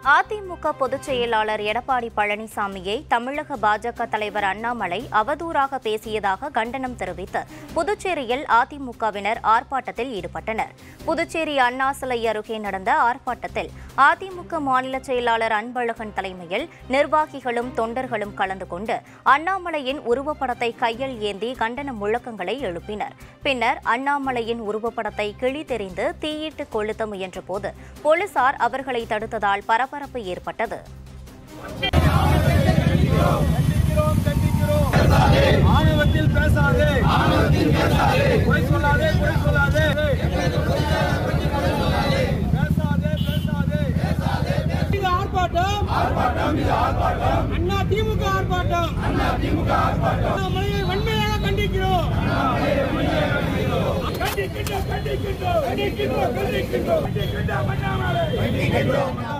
அதிமுக பொதுச் செயலாளர் எடப்பாடி பழனிசாமியை தமிழக பாஜக தலைவர் அண்ணாமலை அவதூறாக பேசியதாக கண்டனம் தெரிவித்து புதுச்சேரியில் அதிமுகவினர் ஆர்ப்பாட்டத்தில் ஈடுபட்டனர் புதுச்சேரி அண்ணா சிலை அருகே நடந்த ஆர்ப்பாட்டத்தில் அதிமுக மாநில செயலாளர் அன்பழகன் தலைமையில் நிர்வாகிகளும் தொண்டர்களும் கலந்து கொண்டு அண்ணாமலையின் உருவப்படத்தை கையில் ஏந்தி கண்டன முழக்கங்களை எழுப்பினர் பின்னர் அண்ணாமலையின் உருவப்படத்தை கிழி தெரிந்து தீயிட்டு கொளுத்த முயன்றபோது போலீசார் அவர்களை தடுத்ததால் பரபரப்பு ஏற்பட்டது கண்டிக்கிறோம் கண்டிக்கிறோம் ஆணவத்தில் பேசாதே குறை சொல்லாதே குறை சொல்லாதே பேசாதே பேசாதே இது ஆர்ப்பாட்டம் அண்ணா திமுக ஆர்ப்பாட்டம் அண்ணாமலையை வன்மையாக கண்டிக்கிறோம் கண்டிக்கின்றோம் கண்டிக்கின்றோம் கண்டிக்கின்றோம் கண்டிக்கின்றோம் கண்டிக்கின்றோம் அண்ணாமலை